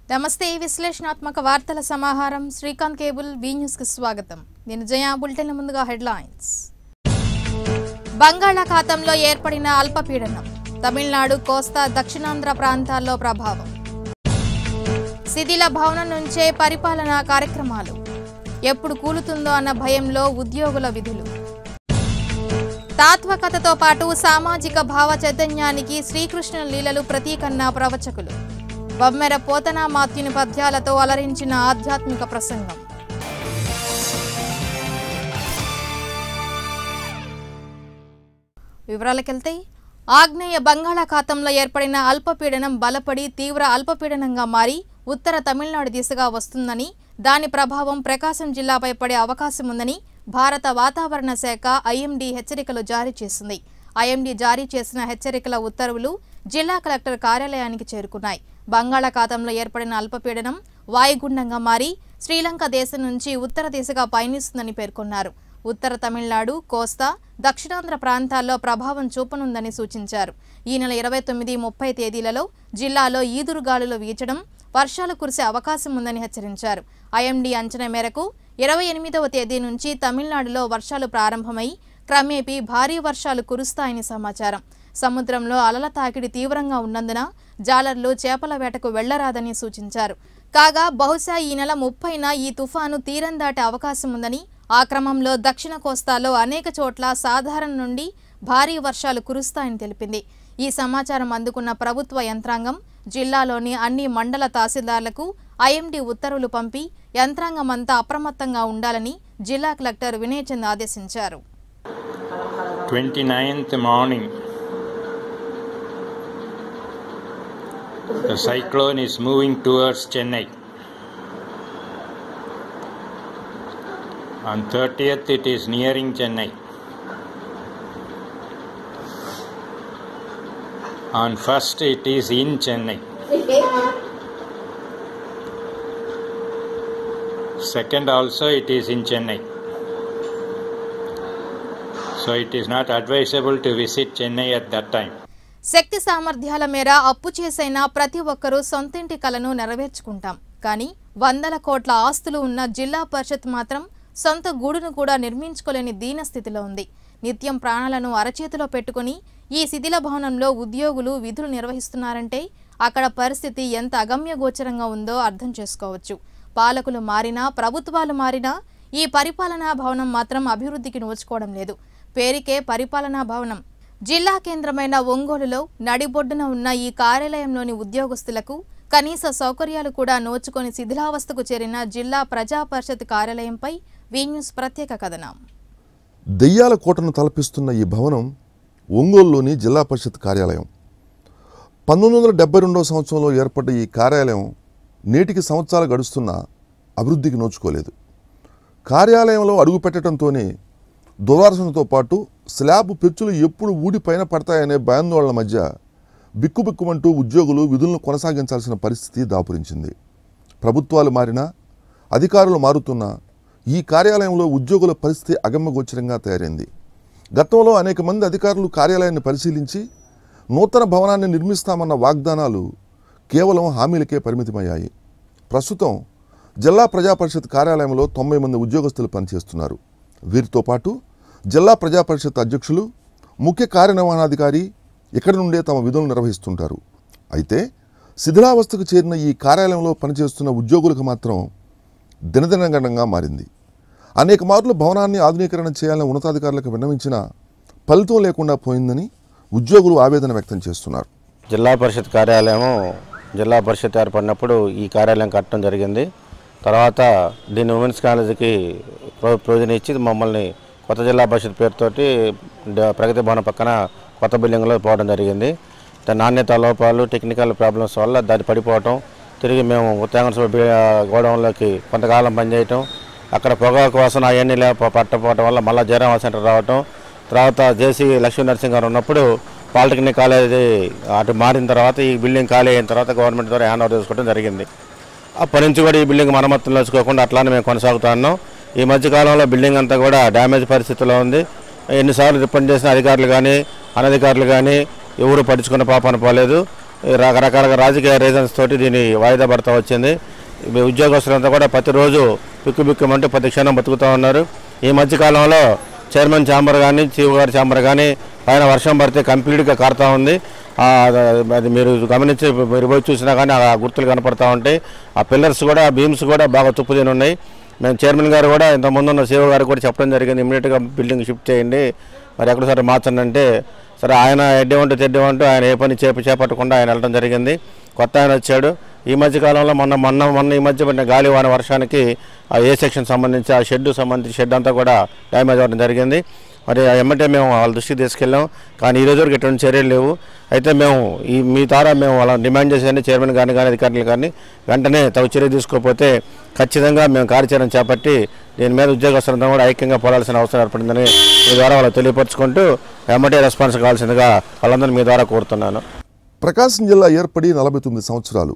నమస్తే విశ్లేషణాత్మక వార్తల సమాహారం శ్రీకాంత్ కేబుల్ వి న్యూస్ కి స్వాగతం నేను జయా బులెటిన్ ముందుగా హెడ్లైన్స్ బంగాళాఖాతంలో ఏర్పడిన అల్పపీడనం తమిళనాడు కోస్తా దక్షిణాంధ్ర ప్రాంతాల్లో ప్రభావం శిథిల భవనం నుంచే పరిపాలనా కార్యక్రమాలు ఎప్పుడు కూలుతుందో అన్న భయంలో ఉద్యోగుల విధులు తాత్వకథతో పాటు సామాజిక భావ చైతన్యానికి శ్రీకృష్ణ లీలలు ప్రతీకన్న ప్రవచకులు బొమ్మెర పోతనా మాత్యుని పద్యాలతో అలరించిన ఆధ్యాత్మిక ప్రసంగం వివరాలకెళ్తే ఆగ్నేయ బంగాళాఖాతంలో ఏర్పడిన అల్పపీడనం బలపడి తీవ్ర అల్పపీడనంగా మారి ఉత్తర తమిళనాడు దిశగా వస్తుందని దాని ప్రభావం ప్రకాశం జిల్లాపై పడే అవకాశం ఉందని భారత వాతావరణ శాఖ ఐఎండీ హెచ్చరికలు జారీ చేసింది ఐఎండీ జారీ చేసిన హెచ్చరికల ఉత్తర్వులు జిల్లా కలెక్టర్ కార్యాలయానికి చేరుకున్నాయి బంగాళాఖాతంలో ఏర్పడిన అల్పపీడనం వాయుగుండంగా మారి శ్రీలంక దేశం నుంచి ఉత్తర దిశగా పయనిస్తుందని పేర్కొన్నారు ఉత్తర తమిళనాడు కోస్తా దక్షిణాంధ్ర ప్రాంతాల్లో ప్రభావం చూపనుందని సూచించారు ఈ నెల ఇరవై తొమ్మిది ముప్పై తేదీలలో జిల్లాలో ఈదురుగాలులు వీచడం వర్షాలు కురిసే అవకాశం ఉందని హెచ్చరించారు ఐఎండీ అంచనా మేరకు ఇరవై ఎనిమిదవ తేదీ నుంచి తమిళనాడులో వర్షాలు ప్రారంభమై క్రమేపీ భారీ వర్షాలు కురుస్తాయని సమాచారం సముద్రంలో అలల తాకిడి తీవ్రంగా ఉన్నందున జాలర్లు చేపల వేటకు వెళ్లరాదని సూచించారు కాగా బహుశా ఈ నెల ముప్పైన ఈ తుఫాను తీరం దాటే అవకాశం ఉందని ఆ క్రమంలో దక్షిణ కోస్తాలో అనేక చోట్ల సాధారణ నుండి భారీ వర్షాలు కురుస్తాయని తెలిపింది ఈ సమాచారం అందుకున్న ప్రభుత్వ యంత్రాంగం జిల్లాలోని అన్ని మండల తహసీల్దార్లకు ఐఎండీ ఉత్తర్వులు పంపి యంత్రాంగమంతా అప్రమత్తంగా ఉండాలని జిల్లా కలెక్టర్ వినయ్ చంద్ ఆదేశించారు 29th morning. The cyclone is moving towards Chennai. On 30th, it is nearing Chennai. On 1st, it is in Chennai. Second, also, it is in Chennai. So, it is not advisable to visit Chennai at that time. శక్తి సామర్థ్యాల మేర అప్పు చేసైనా ప్రతి ఒక్కరూ సొంతింటి కలను నెరవేర్చుకుంటాం కానీ వందల కోట్ల ఆస్తులు ఉన్న జిల్లా పరిషత్ మాత్రం సొంత గూడును కూడా నిర్మించుకోలేని దీన స్థితిలో ఉంది నిత్యం ప్రాణాలను అరచేతిలో పెట్టుకుని ఈ శిథిల భవనంలో ఉద్యోగులు విధులు నిర్వహిస్తున్నారంటే అక్కడ పరిస్థితి ఎంత అగమ్యగోచరంగా ఉందో అర్థం చేసుకోవచ్చు పాలకులు మారినా ప్రభుత్వాలు మారినా ఈ పరిపాలనా భవనం మాత్రం అభివృద్ధికి నోచుకోవడం లేదు పేరుకే పరిపాలనా భవనం జిల్లా కేంద్రమైన ఒంగోలులో నడిబొడ్డున ఉన్న ఈ కార్యాలయంలోని ఉద్యోగస్తులకు కనీస సౌకర్యాలు కూడా నోచుకొని శిథిలావస్థకు చేరిన జిల్లా ప్రజా పరిషత్ కార్యాలయంపై వి న్యూస్ ప్రత్యేక కథనం దెయ్యాల కోటను తలపిస్తున్న ఈ భవనం ఒంగోలులోని జిల్లా పరిషత్ కార్యాలయం పంతొమ్మిది వందల డెబ్బై రెండవ సంవత్సరంలో ఏర్పడ్డ ఈ కార్యాలయం నేటికి సంవత్సరాలు గడుస్తున్నా అభివృద్ధికి నోచుకోలేదు కార్యాలయంలో అడుగుపెట్టడంతోనే దుర్వాసనతో పాటు స్లాబ్ పెచ్చులు ఎప్పుడు ఊడి పైన పడతాయనే భయాందోళన మధ్య బిక్కుబిక్కుమంటూ ఉద్యోగులు విధులను కొనసాగించాల్సిన పరిస్థితి దాపురించింది ప్రభుత్వాలు మారినా అధికారులు మారుతున్నా ఈ కార్యాలయంలో ఉద్యోగుల పరిస్థితి అగమ్యగోచరంగా తయారైంది గతంలో అనేక మంది అధికారులు కార్యాలయాన్ని పరిశీలించి నూతన భవనాన్ని నిర్మిస్తామన్న వాగ్దానాలు కేవలం హామీలకే పరిమితమయ్యాయి ప్రస్తుతం జిల్లా ప్రజా పరిషత్ కార్యాలయంలో తొంభై మంది ఉద్యోగస్తులు పనిచేస్తున్నారు వీరితో పాటు జిల్లా ప్రజా పరిషత్ అధ్యక్షులు ముఖ్య కార్యనిర్వహణాధికారి ఇక్కడి నుండే తమ విధులు నిర్వహిస్తుంటారు అయితే శిథిలావస్థకు చేరిన ఈ కార్యాలయంలో పనిచేస్తున్న ఉద్యోగులకు మాత్రం దినదినగణంగా మారింది అనేక మార్లు భవనాన్ని ఆధునీకరణ చేయాలని ఉన్నతాధికారులకు విన్నవించినా ఫలితం లేకుండా పోయిందని ఉద్యోగులు ఆవేదన వ్యక్తం చేస్తున్నారు జిల్లా పరిషత్ కార్యాలయము జిల్లా పరిషత్ ఏర్పడినప్పుడు ఈ కార్యాలయం కట్టడం జరిగింది తర్వాత దీన్ని ఉమెన్స్ కాలేజీకి ప్రో- ప్రొవిజన్ ఇచ్చి మమ్మల్ని కొత్త జిల్లా పరిషత్ పేరుతోటి డ- ప్రగతి భవనం పక్కన కొత్త బిల్డింగ్లో పోవడం జరిగింది దాని నాణ్యత లోపాలు టెక్నికల్ ప్రాబ్లమ్స్ వల్ల దాన్ని పడిపోవటం తిరిగి మేము ఉత్తాంగ గోడౌన్లోకి కొంతకాలం పనిచేయటం అక్కడ పొగాకు వాసన అవన్నీ లే పట్టపోవటం వల్ల మళ్ళీ జయరామ సెంటర్ రావటం తర్వాత జేసీ లక్ష్మీ నరసింహ గారు ఉన్నప్పుడు పాలిటెక్నిక్ కాలేజీ అటు మారిన తర్వాత ఈ బిల్డింగ్ ఖాళీ అయిన తర్వాత గవర్నమెంట్ ద్వారా హ్యాండ్ ఓవర్ చేసుకోవడం జరిగింది అప్పటి నుంచి కూడా ఈ బిల్డింగ్ మరమ్మతులు నడుచుకోకుండా అట్లానే మేము కొనసాగుతా ఉన్నాం ఈ మధ్య కాలంలో బిల్డింగ్ అంతా కూడా డ్యామేజ్ పరిస్థితిలో ఉంది ఎన్నిసార్లు రిపెండ్ చేసిన అధికారులు కానీ అనధికారులు కానీ ఎవరు పట్టించుకున్న పాపన పోలేదు రకరకాల రాజకీయ రీజన్స్ తోటి దీన్ని వాయిదా పడతా వచ్చింది ఈ ఉద్యోగస్తులంతా కూడా ప్రతిరోజు బిక్కు బిక్కుమంటూ ప్రతి క్షణం బతుకుతూ ఉన్నారు ఈ మధ్యకాలంలో చైర్మన్ ఛాంబర్ కానీ చీఫ్ గారి ఛాంబర్ కానీ పైన వర్షం పడితే కంప్లీట్గా కారుతూ ఉంది ఆ, అది మీరు గమనించి మీరు పోయి చూసినా కానీ ఆ గుర్తులు కనపడతా ఉంటాయి ఆ పిల్లర్స్ కూడా బీమ్స్ కూడా బాగా తుప్పు తిని ఉన్నాయి మేము చైర్మన్ గారు కూడా ఇంత ముందు ఉన్న సీఓ గారు కూడా చెప్పడం జరిగింది ఇమీడియట్గా బిల్డింగ్ షిఫ్ట్ చేయండి మరి ఎక్కడ సరే మార్చండి అంటే సరే ఆయన ఎడ్డేమంటూ తెడ్డేమంటూ ఆయన ఏ పని చేప చేపట్టకుండా ఆయన వెళ్ళడం జరిగింది కొత్త ఆయన వచ్చాడు ఈ మధ్య కాలంలో మొన్న మొన్న మొన్న ఈ మధ్య పడిన గాలి వాన వర్షానికి ఆ ఏ సెక్షన్ సంబంధించి ఆ షెడ్ సంబంధించి షెడ్ అంతా కూడా డ్యామేజ్ అవ్వడం జరిగింది మరి ఎమ్మటే మేము వాళ్ళ దృష్టికి తీసుకెళ్ళాం కానీ ఈ రోజు వరకు ఎటువంటి చర్యలు లేవు అయితే మేము ఈ మీ ద్వారా మేము వాళ్ళ డిమాండ్ చేసేది చైర్మన్ గారిని కానీ అధికారులు కానీ వెంటనే తగు చర్య తీసుకోకపోతే ఖచ్చితంగా మేము కార్యాచరణ చేపట్టి దీని మీద ఉద్యోగస్తులంతా కూడా ఐక్యంగా పోరాల్సిన అవసరం ఏర్పడిందని మీ ద్వారా వాళ్ళకి తెలియపరచుకుంటూ ఎమ్మటే రెస్పాన్స్ కావాల్సిందిగా వాళ్ళందరినీ మీ ద్వారా కోరుతున్నాను ప్రకాశం జిల్లా ఏర్పడి నలభై తొమ్మిది సంవత్సరాలు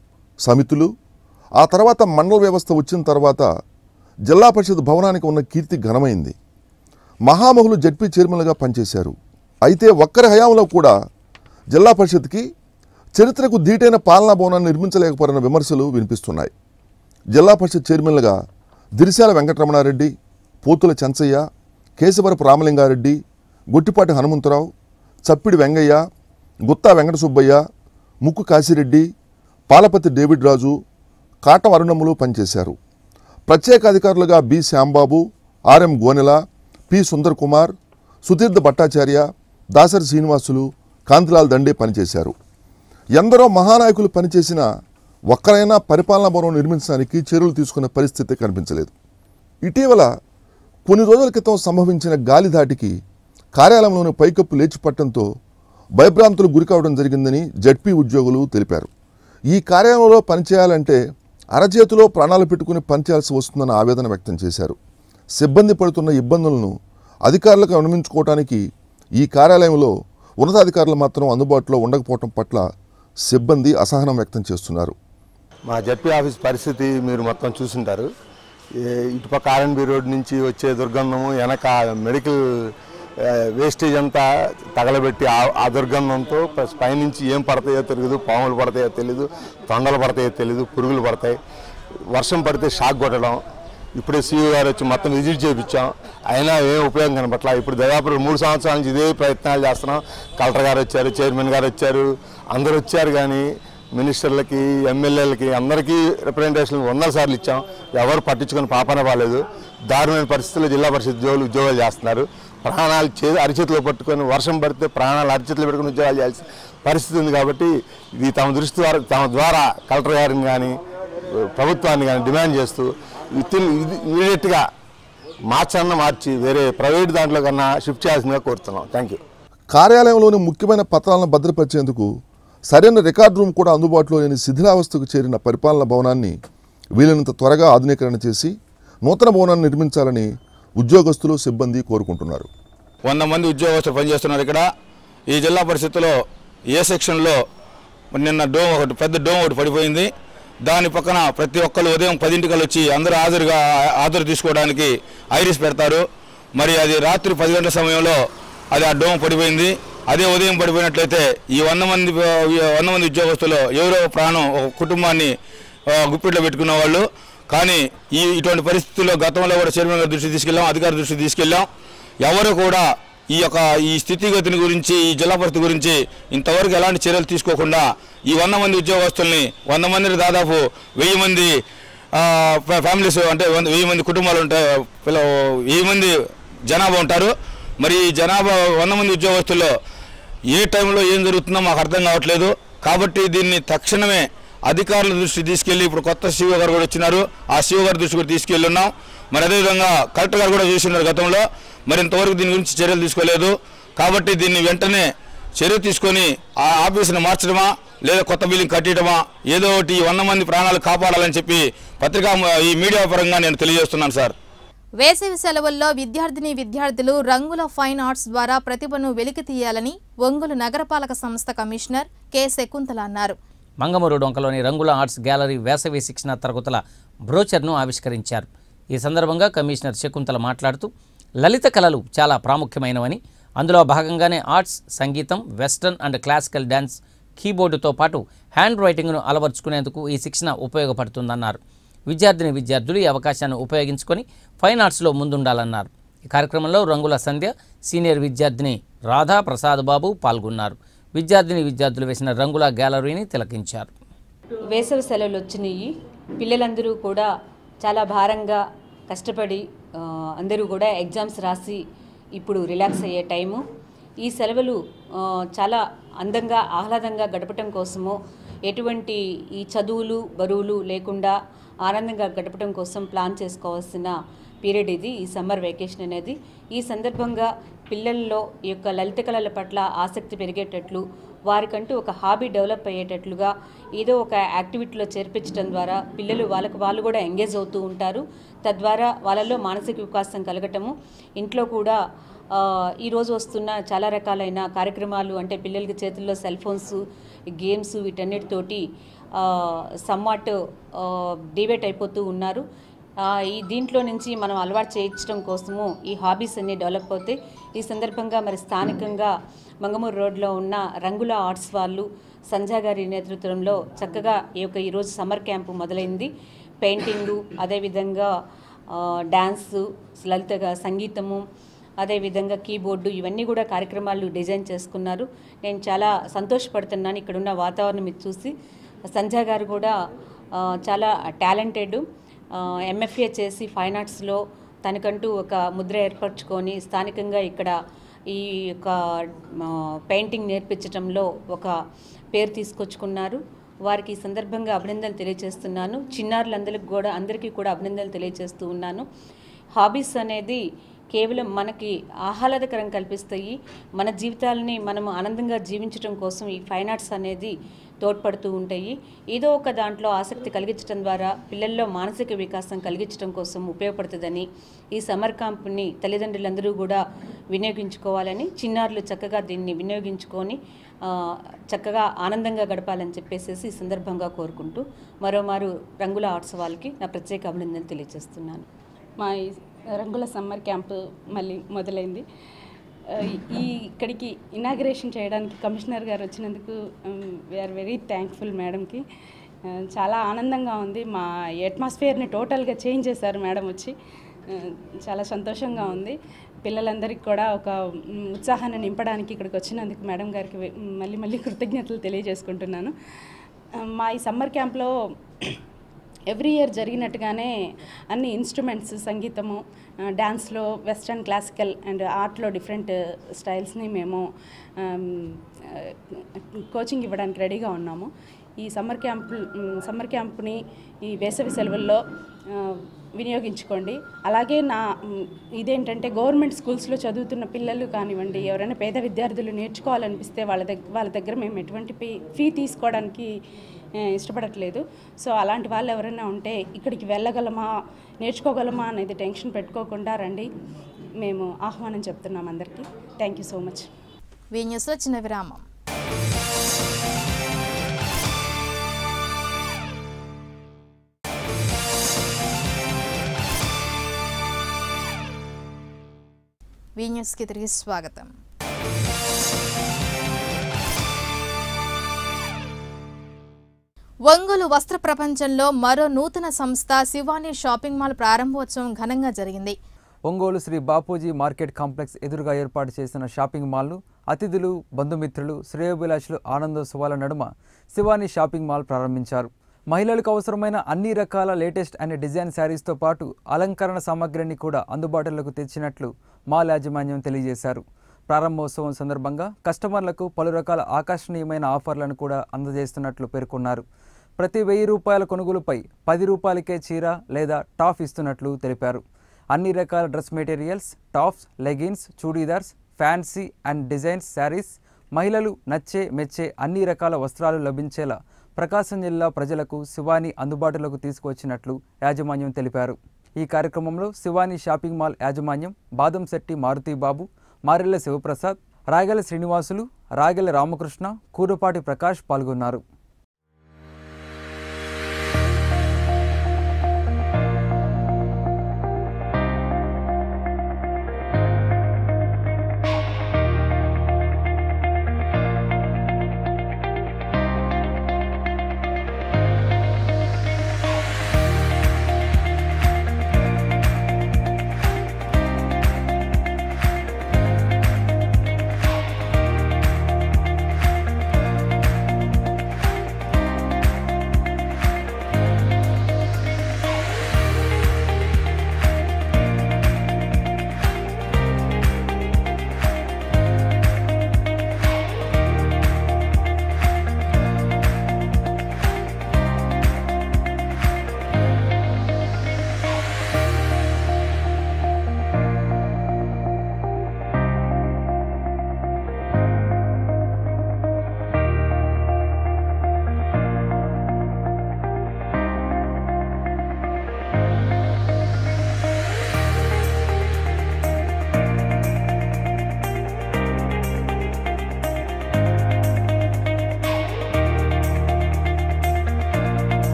సమితులు ఆ తర్వాత మండల వ్యవస్థ వచ్చిన తర్వాత జిల్లా పరిషత్ భవనానికి ఉన్న కీర్తి ఘనమైంది మహామహులు జడ్పీ చైర్మన్లుగా పనిచేశారు అయితే ఒక్కరి హయాంలో కూడా జిల్లా పరిషత్కి చరిత్రకు ధీటైన పాలనా భవనాన్ని నిర్మించలేకపోయిన విమర్శలు వినిపిస్తున్నాయి జిల్లా పరిషత్ చైర్మన్లుగా దిరిశాల వెంకటరమణారెడ్డి పోతుల చెంచయ్య కేశవరపు రామలింగారెడ్డి గుట్టిపాటి హనుమంతరావు చప్పిడి వెంగయ్య గుత్తా వెంకట సుబ్బయ్య ముక్కు కాశిరెడ్డి పాలపతి డేవిడ్ రాజు కాటం అరుణములు పనిచేశారు ప్రత్యేక అధికారులుగా B Shyambabu RM Gonela P Sundar Kumar Sutirtha Bhattacharya Dasari Srinivasulu Kantilal Dande పనిచేశారు ఎందరో మహానాయకులు పనిచేసిన ఒక్కరైనా పరిపాలనా భవనం నిర్మించడానికి చర్యలు తీసుకునే పరిస్థితి కనిపించలేదు ఇటీవల కొన్ని రోజుల క్రితం సంభవించిన గాలి ధాటికి కార్యాలయంలోని పైకప్పు లేచిపట్టడంతో భయభ్రాంతులు గురికావడం జరిగిందని జడ్పీ ఉద్యోగులు తెలిపారు ఈ కార్యాలయంలో పనిచేయాలంటే అరచేతిలో ప్రాణాలు పెట్టుకుని పనిచేయాల్సి వస్తుందన్న ఆవేదన వ్యక్తం చేశారు సిబ్బంది పడుతున్న ఇబ్బందులను అధికారులకు విన్నవించుకోవడానికి ఈ కార్యాలయంలో ఉన్నతాధికారులు మాత్రం అందుబాటులో ఉండకపోవటం పట్ల సిబ్బంది అసహనం వ్యక్తం చేస్తున్నారు మా జడ్పీ ఆఫీస్ పరిస్థితి మీరు మొత్తం చూసుంటారు ఏ- ఇటుపక్క ఆర్ఎన్బి రోడ్ నుంచి వచ్చే దుర్గంధము వెనక మెడికల్ ఆ, వేస్టేజ్ అంతా తగలబెట్టి ఆ- ఆ దుర్గంధంతో ప్లస్ పైనుంచి ఏం పడతాయో తెలియదు పాములు పడతాయో తెలియదు తొండలు పడతాయో తెలియదు పురుగులు పడతాయి వర్షం పడితే షాక్ కొట్టడం ఇప్పుడే సీఈఓ గారు వచ్చి మొత్తం విజిట్ చేయించాం అయినా ఏం ఉపయోగం కనపట్ల ఇప్పుడు దాదాపు మూడు సంవత్సరాల నుంచి ఇదే ప్రయత్నాలు చేస్తున్నాం కలెక్టర్ గారు వచ్చారు చైర్మన్ గారు వచ్చారు అందరూ వచ్చారు కానీ మినిస్టర్లకి ఎమ్మెల్యేలకి అందరికీ రిప్రజెంటేషన్ వందల సార్లు ఇచ్చాం ఎవరు పట్టించుకొని పాపన బాలేదు దారుణమైన పరిస్థితుల్లో జిల్లా పరిషత్ ఉద్యోగులు ఉద్యోగాలు చేస్తున్నారు ప్రాణాలు చే అరిచేతిలో పట్టుకొని వర్షం పడితే ప్రాణాలు అరిచేతిలో పెట్టుకుని ఉద్యోగాలు చేయాల్సిన పరిస్థితి ఉంది కాబట్టి ఇది తమ దృష్టి ద్వారా తమ ద్వారా కలెక్టర్ గారిని కానీ ప్రభుత్వాన్ని కానీ డిమాండ్ చేస్తూ విత్ ఇమీడియట్గా మార్చన్న మార్చి వేరే ప్రైవేట్ దాంట్లో కన్నా షిఫ్ట్ చేయాల్సిందిగా కోరుతున్నాం థ్యాంక్ యూ కార్యాలయంలోని ముఖ్యమైన పత్రాలను భద్రపరిచేందుకు సరైన రికార్డు రూమ్ కూడా అందుబాటులో లేని శిథిలావస్థకు చేరిన పరిపాలనా భవనాన్ని వీలైనంత త్వరగా ఆధునీకరణ చేసి నూతన భవనాన్ని నిర్మించాలని ఉద్యోగస్తులు సిబ్బంది కోరుకుంటున్నారు వంద మంది ఉద్యోగస్తులు పనిచేస్తున్నారు ఇక్కడ ఈ జిల్లా పరిషత్తులో ఏ సెక్షన్లో నిన్న డోమ్ ఒకటి పెద్ద డోమ్ ఒకటి పడిపోయింది దాని పక్కన ప్రతి ఒక్కరు ఉదయం పదింటికల్ వచ్చి అందరూ హాజరుగా హాజరు తీసుకోవడానికి ఐరిస్ పెడతారు మరి అది రాత్రి పది గంటల సమయంలో అది ఆ డోమ్ పడిపోయింది అదే ఉదయం పడిపోయినట్లయితే ఈ వంద మంది ఈ వంద మంది ఉద్యోగస్తులు ఎవరో ఒక ప్రాణం ఒక కుటుంబాన్ని ఆ, గుప్పిట్లో పెట్టుకున్న వాళ్ళు కానీ ఈ ఇటువంటి పరిస్థితుల్లో గతంలో కూడా చైర్మన్ గారి దృష్టి తీసుకెళ్ళాం అధికారి దృష్టి తీసుకెళ్ళాం ఎవరు కూడా ఈ యొక్క ఈ స్థితిగతిని గురించి ఈ జిల్లా పరిస్థితి గురించి ఇంతవరకు ఎలాంటి చర్యలు తీసుకోకుండా ఈ వంద మంది ఉద్యోగస్తుల్ని వంద మందిని దాదాపు వెయ్యి మంది ఆ, ఫ్యా- ఫ్యామిలీస్ అంటే వంద- వెయ్యి మంది కుటుంబాలు ఉంటాయి పిల్ల వెయ్యి మంది జనాభా ఉంటారు మరి ఈ జనాభా వంద మంది ఉద్యోగస్తుల్లో ఏ టైంలో ఏం జరుగుతుందో మాకు అర్థం కావట్లేదు కాబట్టి దీన్ని తక్షణమే అధికారుల దృష్టి తీసుకెళ్లి ఇప్పుడు కొత్త సీఓ గారు కూడా వచ్చినారు ఆ సీఓ గారి దృష్టి కూడా తీసుకెళ్ళి ఉన్నాం మరి అదేవిధంగా కలెక్టర్ గారు కూడా చూసినారు గతంలో మరి ఇంతవరకు దీని గురించి చర్యలు తీసుకోలేదు కాబట్టి దీన్ని వెంటనే చర్య తీసుకొని ఆ ఆఫీసును మార్చడమా లేదా కొత్త బిల్డింగ్ కట్టడమా ఏదో ఒకటి ఈ వంద మంది ప్రాణాలు కాపాడాలని చెప్పి పత్రికా ఈ మీడియా పరంగా నేను తెలియజేస్తున్నాను సార్ వేసవి సెలవుల్లో విద్యార్థిని విద్యార్థులు రంగుల ఫైన్ ఆర్ట్స్ ద్వారా ప్రతిభను వెలికి తీయాలని ఒంగోలు నగరపాలక సంస్థ కమిషనర్ కె శకుంతల అన్నారు మంగమూరు డొంకలోని రంగుల ఆర్ట్స్ గ్యాలరీ వేసవి శిక్షణ తరగతుల బ్రోచర్ను ఆవిష్కరించారు ఈ సందర్భంగా కమిషనర్ శకుంతల మాట్లాడుతూ లలిత కళలు చాలా ప్రాముఖ్యమైనవని అందులో భాగంగానే ఆర్ట్స్ సంగీతం వెస్టర్న్ అండ్ క్లాసికల్ డ్యాన్స్ కీబోర్డుతో పాటు హ్యాండ్ రైటింగ్ను అలవర్చుకునేందుకు ఈ శిక్షణ ఉపయోగపడుతుందన్నారు విద్యార్థిని విద్యార్థులు ఈ అవకాశాన్ని ఉపయోగించుకొని ఫైన్ ఆర్ట్స్లో ముందుండాలన్నారు ఈ కార్యక్రమంలో రంగుల సంధ్య సీనియర్ విద్యార్థిని రాధా ప్రసాద్ బాబు పాల్గొన్నారు విద్యార్థిని విద్యార్థులు వేసిన రంగుల గ్యాలరీని తిలకించారు వేసవి సెలవులు వచ్చినాయి పిల్లలందరూ కూడా చాలా భారంగా కష్టపడి ఆ, అందరూ కూడా ఎగ్జామ్స్ రాసి ఇప్పుడు రిలాక్స్ అయ్యే టైము ఈ సెలవులు ఆ, చాలా అందంగా ఆహ్లాదంగా గడపటం కోసము ఎటువంటి ఈ చదువులు బరువులు లేకుండా ఆనందంగా గడపటం కోసం ప్లాన్ చేసుకోవాల్సిన పీరియడ్ ఇది ఈ సమ్మర్ వెకేషన్ అనేది ఈ సందర్భంగా పిల్లల్లో ఈ యొక్క లలిత కళల పట్ల ఆసక్తి పెరిగేటట్లు వారికంటూ ఒక హాబీ డెవలప్ అయ్యేటట్లుగా ఏదో ఒక యాక్టివిటీలో చేర్పించడం ద్వారా పిల్లలు వాళ్ళకు వాళ్ళు కూడా ఎంగేజ్ అవుతూ ఉంటారు తద్వారా వాళ్ళలో మానసిక వికాసం కలగటము ఇంట్లో కూడా ఆ, ఈరోజు వస్తున్న చాలా రకాలైన కార్యక్రమాలు అంటే పిల్లలకి చేతుల్లో సెల్ ఫోన్స్ గేమ్స్ వీటన్నిటితోటి సమ్వాట్ డివేట్ అయిపోతూ ఉన్నారు ఆ, ఈ దీంట్లో నుంచి మనం అలవాటు చేయించడం కోసము ఈ హాబీస్ అన్ని డెవలప్ అవుతాయి ఈ సందర్భంగా మరి స్థానికంగా మంగమూరు రోడ్లో ఉన్న రంగుల ఆర్ట్స్ వాళ్ళు సంధ్యా గారి నేతృత్వంలో చక్కగా ఈ యొక్క ఈరోజు సమ్మర్ క్యాంపు మొదలైంది పెయింటింగు అదేవిధంగా ఆ, డాన్సు లలితగా సంగీతము అదేవిధంగా కీబోర్డు ఇవన్నీ కూడా కార్యక్రమాలు డిజైన్ చేసుకున్నారు నేను చాలా సంతోషపడుతున్నాను ఇక్కడున్న వాతావరణం ఇది చూసి సంధ్యా గారు కూడా ఆ, చాలా టాలెంటెడ్ ఎంఎఫ్ఏ చేసి ఫైన్ ఆర్ట్స్లో తనకంటూ ఒక ముద్ర ఏర్పరచుకొని స్థానికంగా ఇక్కడ ఈ యొక్క ఆ, పెయింటింగ్ నేర్పించడంలో ఒక పేరు తీసుకొచ్చుకున్నారు వారికి ఈ సందర్భంగా అభినందనలు తెలియజేస్తున్నాను చిన్నారులందరికీ కూడా అందరికీ కూడా అభినందనలు తెలియజేస్తూ ఉన్నాను హాబీస్ అనేది కేవలం మనకి ఆహ్లాదకరం కల్పిస్తాయి మన జీవితాలని మనము ఆనందంగా జీవించడం కోసం ఈ ఫైన్ ఆర్ట్స్ అనేది తోడ్పడుతూ ఉంటాయి ఏదో ఒక దాంట్లో ఆసక్తి కలిగించడం ద్వారా పిల్లల్లో మానసిక వికాసం కలిగించడం కోసం ఉపయోగపడుతుందని ఈ సమ్మర్ క్యాంప్ని తల్లిదండ్రులందరూ కూడా వినియోగించుకోవాలని చిన్నారులు చక్కగా దీన్ని వినియోగించుకొని ఆ, చక్కగా ఆనందంగా గడపాలని చెప్పేసి ఈ సందర్భంగా కోరుకుంటూ మరోమారు రంగుల ఆర్ట్స్ వాళ్ళకి నా ప్రత్యేక అభినందనలు తెలియజేస్తున్నాను మా ఈ రంగుల సమ్మర్ క్యాంప్ మళ్ళీ మొదలైంది ఆ, ఈ ఇక్కడికి ఇనాగ్రేషన్ చేయడానికి కమిషనర్ గారు వచ్చినందుకు వీఆర్ వెరీ థ్యాంక్ఫుల్ మేడంకి ఆ, చాలా ఆనందంగా ఉంది మా అట్మాస్ఫియర్ని టోటల్గా చేంజ్ చేశారు మేడం వచ్చి ఆ, చాలా సంతోషంగా ఉంది పిల్లలందరికీ కూడా ఒక మ్, ఉత్సాహాన్ని నింపడానికి ఇక్కడికి వచ్చినందుకు మేడం గారికి వె- మళ్ళీ మళ్ళీ కృతజ్ఞతలు తెలియజేసుకుంటున్నాను ఆ, మా ఈ సమ్మర్ క్యాంప్లో ఎవ్రీ ఇయర్ జరిగినట్టుగానే అన్ని ఇన్స్ట్రుమెంట్స్ సంగీతము ఆ, డ్యాన్స్లో వెస్ట్రన్ క్లాసికల్ అండ్ ఆర్ట్లో డిఫరెంట్ స్టైల్స్ని మేము ఆమ్, ఆ, కోచింగ్ ఇవ్వడానికి రెడీగా ఉన్నాము ఈ సమ్మర్ క్యాంప్ సమ్మర్ క్యాంప్ని ఈ వేసవి సెలవుల్లో ఆ, వినియోగించుకోండి అలాగే నా మ్, ఇదేంటంటే గవర్నమెంట్ స్కూల్స్లో చదువుతున్న పిల్లలు కానివ్వండి ఎవరైనా పేద విద్యార్థులు నేర్చుకోవాలనిపిస్తే వాళ్ళ దగ్గర వాళ్ళ దగ్గర మేము ఎటువంటి ఫీ ఫీ తీసుకోవడానికి ఆ, ఇష్టపడట్లేదు సో అలాంటి వాళ్ళు ఎవరైనా ఉంటే ఇక్కడికి వెళ్ళగలమా నేర్చుకోగలమా అనేది టెన్షన్ పెట్టుకోకుండా రండి మేము ఆహ్వానం చెప్తున్నాం అందరికీ thank you so much V న్యూస్లో చిన్న విరామం వీ న్యూస్కి తిరిగి స్వాగతం ఒంగోలు వస్త్ర ప్రపంచంలో మరో నూతన సంస్థ శివాని షాపింగ్ మాల్ ప్రారంభోత్సవం ఘనంగా జరిగింది ఒంగోలు శ్రీ బాపూజీ మార్కెట్ కాంప్లెక్స్ ఎదురుగా ఏర్పాటు చేసిన షాపింగ్ మాల్ను అతిథులు బంధుమిత్రులు శ్రేయోభిలాషులు ఆనందోత్సవాల నడుమ శివాని షాపింగ్ మాల్ ప్రారంభించారు మహిళలకు అవసరమైన అన్ని రకాల లేటెస్ట్ అండ్ డిజైన్ శారీస్తో పాటు అలంకరణ సామగ్రిని కూడా అందుబాటులోకి తెచ్చినట్లు మాల్ యాజమాన్యం తెలియజేశారు ప్రారంభోత్సవం సందర్భంగా కస్టమర్లకు పలు రకాల ఆకర్షణీయమైన ఆఫర్లను కూడా అందజేస్తున్నట్లు పేర్కొన్నారు ప్రతి వెయ్యి రూపాయల కొనుగోలుపై పది రూపాయలకే చీర లేదా టాప్ ఇస్తున్నట్లు తెలిపారు అన్ని రకాల dress materials tops leggings churidars fancy and designs saris మహిళలు నచ్చే మెచ్చే అన్ని రకాల వస్త్రాలు లభించేలా ప్రకాశం జిల్లా ప్రజలకు శివాని అందుబాటులోకి తీసుకువచ్చినట్లు యాజమాన్యం తెలిపారు ఈ కార్యక్రమంలో శివాని షాపింగ్ మాల్ యాజమాన్యం బాదంశెట్టి మారుతీబాబు మారెల్ల శివప్రసాద్ రాగెల శ్రీనివాసులు రాగెల రామకృష్ణ కూరపాటి ప్రకాష్ పాల్గొన్నారు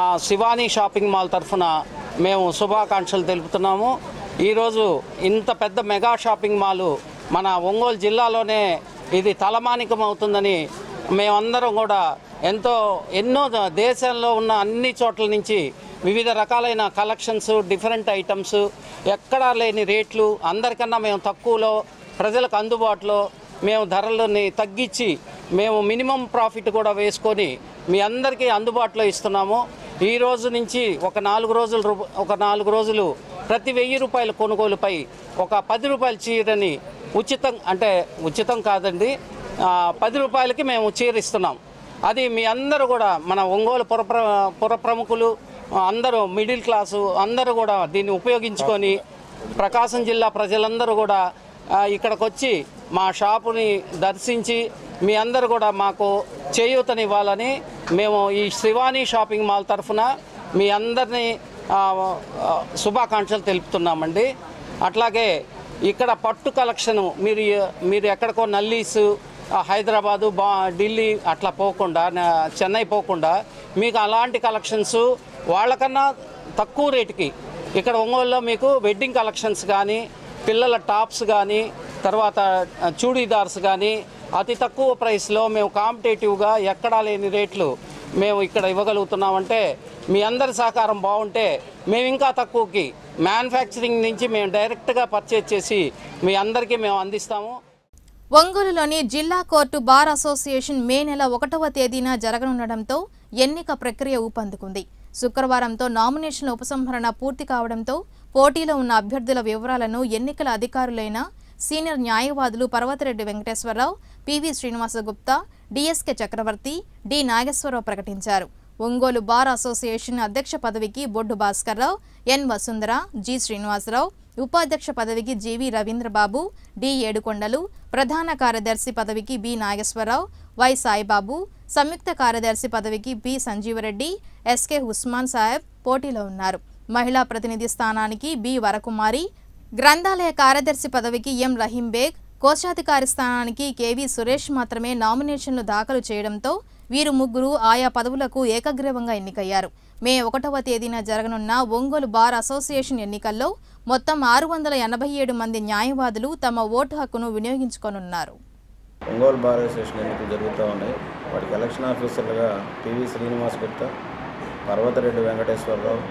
శివానీ షాపింగ్ మాల్ తరఫున మేము శుభాకాంక్షలు తెలుపుతున్నాము ఈరోజు ఇంత పెద్ద మెగా షాపింగ్ మాల్ మన ఒంగోలు జిల్లాలోనే ఇది తలమానికం అవుతుందని మేమందరం కూడా ఎంతో ఎన్నో ద- దేశంలో ఉన్న అన్ని చోట్ల నుంచి వివిధ రకాలైన కలెక్షన్స్ డిఫరెంట్ ఐటమ్స్ ఎక్కడా లేని రేట్లు అందరికన్నా మేము తక్కువలో ప్రజలకు అందుబాటులో మేము ధరలని తగ్గించి మేము మినిమం ప్రాఫిట్ కూడా వేసుకొని మీ అందరికీ అందుబాటులో ఇస్తున్నాము ఈ రోజు నుంచి ఒక నాలుగు రోజులు రూ- ఒక నాలుగు రోజులు ప్రతి వెయ్యి రూపాయల కొనుగోలుపై ఒక పది రూపాయల చీరని ఉచితం అంటే ఉచితం కాదండి ఆ, పది రూపాయలకి మేము చీర ఇస్తున్నాం అది మీ అందరూ కూడా మన ఒంగోలు పుర ప్ర- పుర ప్రముఖులు అందరూ మిడిల్ క్లాసు అందరూ కూడా దీన్ని ఉపయోగించుకొని ప్రకాశం జిల్లా ప్రజలందరూ కూడా ఆ, ఇక్కడికి వచ్చి మా షాపుని దర్శించి మీ అందరూ కూడా మాకు చేయూతనివ్వాలని మేము ఈ శివానీ షాపింగ్ మాల్ తరఫున మీ అందరినీ ఆ, ఆ, శుభాకాంక్షలు తెలుపుతున్నామండి అట్లాగే ఇక్కడ పట్టు కలెక్షన్ మీరు మీరు ఎక్కడికో నల్లీసు ఆ, హైదరాబాదు బా ఢిల్లీ అట్లా పోకుండా నా- చెన్నై పోకుండా మీకు అలాంటి కలెక్షన్స్ వాళ్ళకన్నా తక్కువ రేటుకి ఇక్కడ ఒంగోలులో మీకు వెడ్డింగ్ కలెక్షన్స్ కానీ పిల్లల టాప్స్ కానీ తర్వాత ఆ, చూడీదార్స్ కానీ అతి తక్కువ ప్రైస్లో మేము కాంపిటేటివ్గా ఎక్కడా లేని రేట్లు మేము ఇక్కడ ఇవ్వగలుగుతున్నామంటే మీ అందరి సహకారం బాగుంటే మేము ఇంకా తక్కువకి మ్యానుఫ్యాక్చరింగ్ నుంచి మేము డైరెక్ట్గా పర్చేజ్ చేసి మీ అందరికీ మేము అందిస్తాము ఒంగోలులోని జిల్లా కోర్టు బార్ అసోసియేషన్ మే నెల ఒకటవ తేదీన జరగనుండటంతో ఎన్నిక ప్రక్రియ ఊపందుకుంది శుక్రవారంతో నామినేషన్ల ఉపసంహరణ పూర్తి కావడంతో పోటీలో ఉన్న అభ్యర్థుల వివరాలను ఎన్నికల అధికారులైన సీనియర్ న్యాయవాదులు Parvathireddy Venkateswararao PV Srinivasagupta DSK Chakravarthy D Nageswararao ప్రకటించారు ఒంగోలు బార్ అసోసియేషన్ అధ్యక్ష పదవికి బొడ్డు భాస్కర్రావు ఎన్ వసుంధర జి శ్రీనివాసరావు ఉపాధ్యక్ష పదవికి జీవి రవీంద్రబాబు డి ఏడుకొండలు ప్రధాన కార్యదర్శి పదవికి బి నాగేశ్వరరావు వై సాయిబాబు సంయుక్త కార్యదర్శి పదవికి పి సంజీవరెడ్డి ఎస్కే ఉస్మాన్ సాహెబ్ పోటీలో ఉన్నారు మహిళా ప్రతినిధి స్థానానికి బి వరకుమారి గ్రంథాలయ కార్యదర్శి పదవికి ఎం రహీం బేగ్ కోశాధికారి స్థానానికి కెవి సురేష్ మాత్రమే నామినేషన్లు దాఖలు చేయడంతో వీరు ముగ్గురు ఆయా పదవులకు ఏకగ్రీవంగా ఎన్నికయ్యారు మే ఒకటవ తేదీన జరగనున్న ఒంగోలు బార్ అసోసియేషన్ ఎన్నికల్లో మొత్తం ఆరు వందల ఎనభై ఏడు మంది న్యాయవాదులు తమ ఓటు హక్కును వినియోగించుకోనున్నారు ఒంగోలు బార్ అసోసియేషన్ ఎన్నికలు జరుగుతూ ఉన్నాయి వాటికి ఎలక్షన్ ఆఫీసర్లుగా PV Srinivas Gupta Parvathareddy Venkateswararao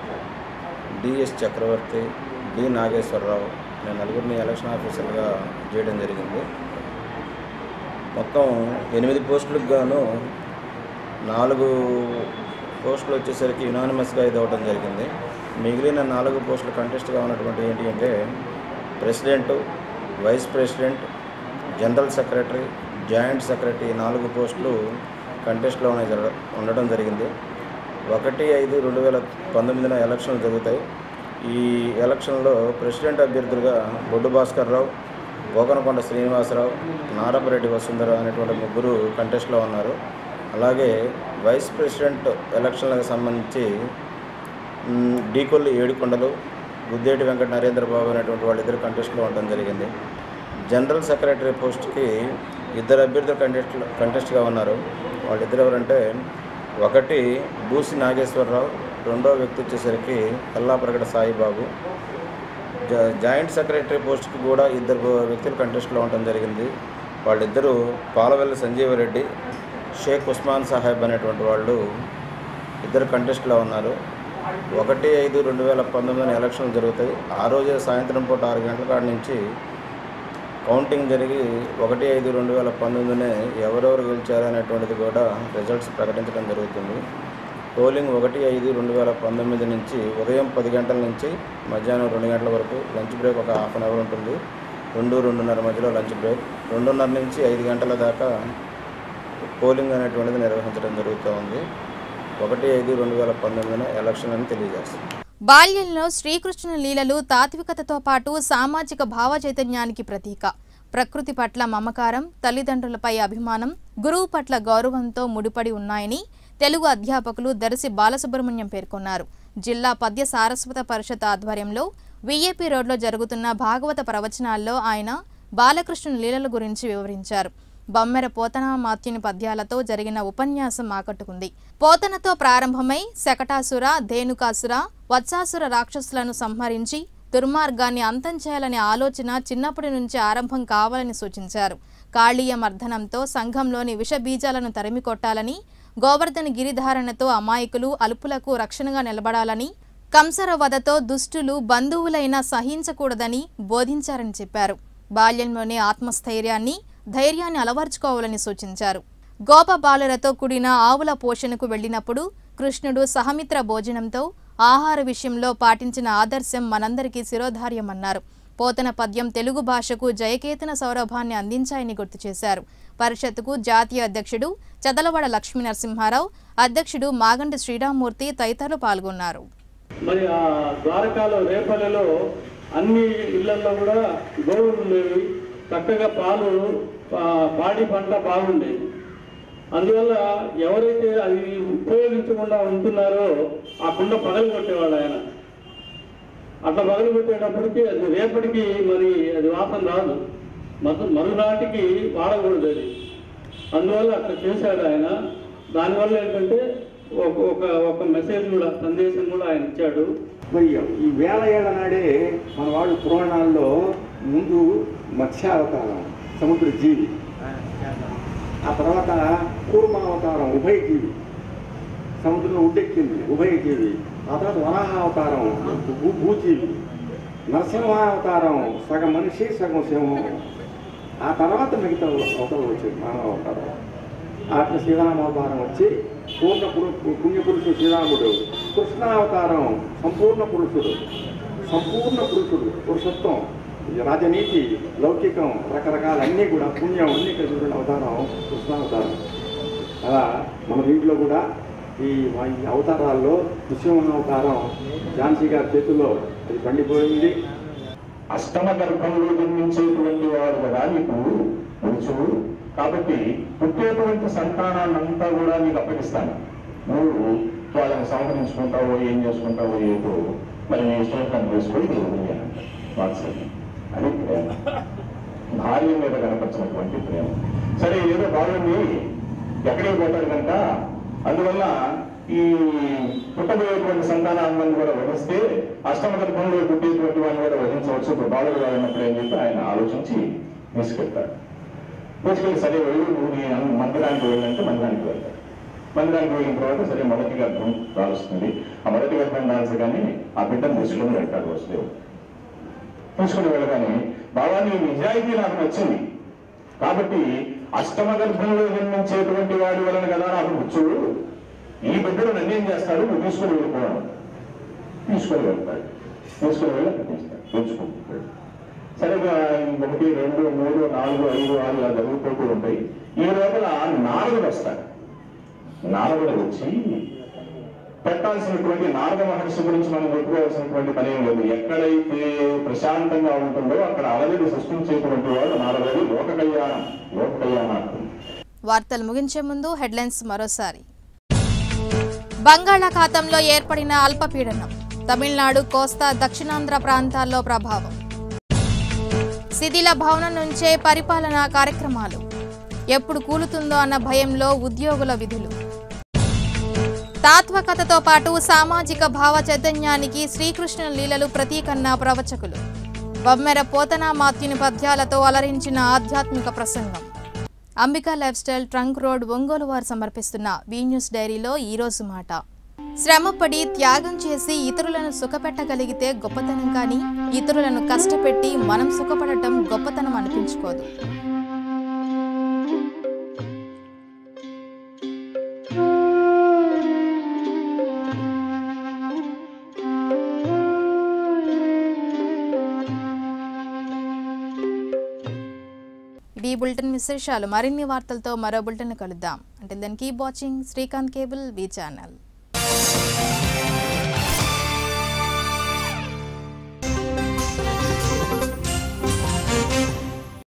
DS Chakravarthy D Nageswararao నేను నలుగురిని ఎలక్షన్ ఆఫీసర్లుగా చేయడం జరిగింది మొత్తం ఎనిమిది పోస్టులకు గాను నాలుగు పోస్టులు వచ్చేసరికి యునానిమస్గా ఇది అవ్వడం జరిగింది మిగిలిన నాలుగు పోస్టులు కంటెస్ట్గా ఉన్నటువంటి ఏంటి అంటే president vice president general secretary joint secretary ఈ నాలుగు పోస్టులు కంటెస్ట్లో ఉన్నాయి జరగ- ఉండడం జరిగింది ఒకటి ఐదు రెండు వేల పంతొమ్మిదిన ఎలక్షన్లు జరుగుతాయి ఈ ఎలక్షన్లో ప్రెసిడెంట్ అభ్యర్థులుగా బొడ్డు భాస్కర్ రావు గోకనకొండ శ్రీనివాసరావు నారపరెడ్డి వసుంధర అనేటువంటి ముగ్గురు కంటెస్ట్లో ఉన్నారు అలాగే వైస్ ప్రెసిడెంట్ ఎలక్షన్లకు సంబంధించి మ్, డీకొల్లి ఏడుకొండలు గుద్దేటి వెంకట నరేంద్ర బాబు అనేటువంటి వాళ్ళిద్దరు కంటెస్ట్లో ఉండడం జరిగింది జనరల్ సెక్రటరీ పోస్ట్కి ఇద్దరు అభ్యర్థులు కంటెస్ట్ కంటెస్ట్గా ఉన్నారు వాళ్ళిద్దరు ఎవరంటే ఒకటి బూసి నాగేశ్వరరావు రెండో వ్యక్తి వచ్చేసరికి కల్లాప్రగడ సాయిబాబు జా- జాయింట్ సెక్రటరీ పోస్ట్కి కూడా ఇద్దరు వ్యక్తులు కంటెస్ట్లో ఉండడం జరిగింది వాళ్ళిద్దరూ పాలవెల్లి సంజీవరెడ్డి షేక్ ఉస్మాన్ సాహెబ్ అనేటువంటి వాళ్ళు ఇద్దరు కంటెస్ట్లో ఉన్నారు ఒకటి ఐదు రెండు వేల పంతొమ్మిదిన ఎలక్షన్లు జరుగుతాయి ఆ రోజే సాయంత్రం పూట ఆరు గంటల కాడ నుంచి కౌంటింగ్ జరిగి ఒకటి ఐదు రెండు వేల పంతొమ్మిదినే ఎవరెవరు గెలిచారు అనేటువంటిది కూడా రిజల్ట్స్ ప్రకటించడం జరుగుతుంది పోలింగ్ ఒకటి ఐదు రెండు వేల పంతొమ్మిది నుంచి ఉదయం పది గంటల నుంచి మధ్యాహ్నం రెండు గంటల వరకు లంచ్ బ్రేక్ ఒక హాఫ్ అన్ అవర్ ఉంటుంది రెండు రెండున్నర మధ్యలో లంచ్ బ్రేక్ రెండున్నర నుంచి ఐదు గంటల దాకా పోలింగ్ అనేటువంటిది నిర్వహించడం జరుగుతూ ఉంది ఒకటి ఐదు రెండు వేల పంతొమ్మిదిన ఎలక్షన్ అని తెలియజేస్తుంది బాల్యంలో శ్రీకృష్ణుని లీలలు తాత్వికతతో పాటు సామాజిక భావ చైతన్యానికి ప్రతీక ప్రకృతి పట్ల మమకారం తల్లిదండ్రులపై అభిమానం గురువు పట్ల గౌరవంతో ముడిపడి ఉన్నాయని తెలుగు అధ్యాపకులు దర్శి బాలసుబ్రహ్మణ్యం పేర్కొన్నారు జిల్లా పద్య సారస్వత పరిషత్ ఆధ్వర్యంలో విఏపీ రోడ్లో జరుగుతున్న భాగవత ప్రవచనాల్లో ఆయన బాలకృష్ణుని లీలల గురించి వివరించారు బమ్మెర పోతన మాత్యుని పద్యాలతో జరిగిన ఉపన్యాసం ఆకట్టుకుంది పోతనతో ప్రారంభమై శకటాసుర ధేనుకాసుర వత్సాసుర రాక్షసులను సంహరించి దుర్మార్గాన్ని అంతం చేయాలనే ఆలోచన చిన్నప్పటి నుంచి ఆరంభం కావాలని సూచించారు కాళీయ మర్దనంతో సంఘంలోని విష బీజాలను తరిమి కొట్టాలని గోవర్ధన గిరిధారణతో అమాయకులు అలుపులకు రక్షణగా నిలబడాలని కంసర వధతో దుష్టులు బంధువులైనా సహించకూడదని బోధించారని చెప్పారు బాల్యంలోనే ఆత్మస్థైర్యాన్ని ధైర్యాన్ని అలవర్చుకోవాలని సూచించారు గోప బాలులతో కూడిన ఆవుల పోషణకు వెళ్ళినప్పుడు కృష్ణుడు సహమిత్ర భోజనంతో ఆహార విషయంలో పాటించిన ఆదర్శం మనందరికీ శిరోధార్యమన్నారు పోతన పద్యం తెలుగు భాషకు జయకేతన సౌరభాన్ని అందించాయని గుర్తు చేశారు పరిషత్తుకు జాతీయ అధ్యక్షుడు చదలవాడ లక్ష్మీ నరసింహారావు అధ్యక్షుడు మాగంటి శ్రీరామ్మూర్తి తదితరులు పాల్గొన్నారు మరి ఆ ద్వారకాలో రేపల్లెలో అన్ని ఇళ్లలో కూడా గోవులు ఉండేవి చక్కగా పాలు పా- పాడి పంట బాగుండేది అందువల్ల ఎవరైతే అది ఉపయోగించకుండా ఉంటున్నారో ఆ కుండ పగలు కొట్టేవాడు ఆయన అట్లా పగలు కొట్టేటప్పటికి అది రేపటికి మరి అది వాసన రాదు మరు మరునాటికి వాడకూడదు అది అందువల్ల అట్లా చేశాడు ఆయన దానివల్ల ఏంటంటే ఒక ఒక ఒక మెసేజ్ కూడా సందేశం కూడా ఆయన ఇచ్చాడు మరి ఈ వేల ఏళ్ల నాడే మన వాళ్ళు పురాణాల్లో ముందు మత్స్యావతారం సముద్ర జీవి ఆ తర్వాత కూర్మావతారం ఉభయ జీవి సముద్రంలో ఉడ్డెక్కింది ఉభయ జీవి ఆ తర్వాత వరాహావతారం భూ భూజీవి నరసింహావతారం సగం మనిషి సగం సింహం ఆ తర్వాత మిగతా అవతారం వచ్చింది మానవ అవతారం అట్లా శ్రీరామావతారం వచ్చి పూర్ణ పురు పుణ్యపురుషుడు శ్రీరాముడు కృష్ణావతారం సంపూర్ణ పురుషుడు సంపూర్ణ పురుషుడు పురుషత్వం ఈ రాజనీతి లౌకికం రకరకాల అన్నీ కూడా పుణ్యం అన్ని కలిసి అవతారం కృష్ణావతారం అలా మన దీంట్లో కూడా ఈ ఈ అవతారాల్లో నృసింహ అవతారం ఝాన్సీ గారి చేతుల్లో అది పండిపోయింది అష్టమ గర్భంలో జన్మించేటువంటి వాడు కదా నీకు మృత్యువు కాబట్టి పుట్టేటువంటి సంతానాన్నంతా కూడా నీకు అప్పగిస్తాను నువ్వు వాళ్ళని సంహరించుకుంటావో ఏం చేసుకుంటావో ఏదో మరి నీ ఇష్టం వేసుకొని వాత్సల్యం అది ప్రేమ భార్య మీద కనపరిచినటువంటి ప్రేమ సరే ఏదో బాగుంది ఎక్కడికి పోతాడు కనుక అందువల్ల ఈ పుట్టబోయేటువంటి సంతానాన్ని కూడా వధిస్తే అష్టమ గర్భంలో పుట్టేటువంటి వాడిని కూడా వధించవచ్చు ఇప్పుడు బాలుడు వాడినప్పుడు అని చెప్పి ఆయన ఆలోచించి తీసుకెళ్తాడు తీసుకెళ్ళి సరే వెళ్ళు నువ్వు నీ మందిరానికి వెళ్ళంటే మందిరానికి వెళ్తాడు మందిరానికి వెళ్ళిన తర్వాత సరే మొదటి గర్భం కాలుస్తుంది ఆ మొదటి గర్భం కాల్చగానే ఆ బిడ్డను తీసుకుని వెళ్తాడు వసుదేవుడు తీసుకుని వెళ్ళగానే బాబా నీ నిజాయితీ నాకు నచ్చింది కాబట్టి అష్టమ గర్భంలో జన్మించేటువంటి వాడి వలన కదా నాకు మృత్యువు ఈ బిడ్డను నన్నేం చేస్తాడు నువ్వు తీసుకుని వెళ్ళిపోవడం తీసుకొని వెళ్తాడు తీసుకుని వెళ్ళి అక్కడ తీస్తాడు తెచ్చుకుంటాడు సరే ఇక ఒకటి రెండు మూడు నాలుగు ఐదు ఆరు ఇలా జరుగుతూ ఉంటాయి ఈ లోపల నారదుడు వస్తాడు నారదుడు వచ్చి పెట్టాల్సినటువంటి నారద మహర్షి గురించి మనం చెప్పుకోవాల్సినటువంటి పని ఏం లేదు ఎక్కడైతే ప్రశాంతంగా ఉంటుందో అక్కడ అలజడి సృష్టించేటువంటి వాడు నారదుడు లోక కళ్యాణం లోక కళ్యాణార్థం వార్తలు ముగించే ముందు హెడ్లైన్స్ మరోసారి బంగాళాఖాతంలో ఏర్పడిన అల్పపీడనం తమిళనాడు కోస్తా దక్షిణాంధ్ర ప్రాంతాల్లో ప్రభావం శిథిల భవనం నుంచే పరిపాలనా కార్యక్రమాలు ఎప్పుడు కూలుతుందో అన్న భయంలో ఉద్యోగుల విధులు తాత్వకథతో పాటు సామాజిక భావ చైతన్యానికి శ్రీకృష్ణ లీలలు ప్రతీకన్న ప్రవచకులు బొమ్మెర పోతనా మాత్యుని పద్యాలతో అలరించిన ఆధ్యాత్మిక ప్రసంగం Ambika lifestyle trunk road Ongole వారు సమర్పిస్తున్న వి న్యూస్ డైరీలో ఈరోజు మాట శ్రమపడి త్యాగం చేసి ఇతరులను సుఖపెట్టగలిగితే గొప్పతనం కానీ ఇతరులను కష్టపెట్టి మనం సుఖపడటం గొప్పతనం అనిపించుకోదు ఇది ఈ బులెటిన్ విశేషాలు మరిన్ని వార్తలతో మరో బులెటిన్ కలుద్దాం అంటే దాన్ని keep watching Srikanth cable V channel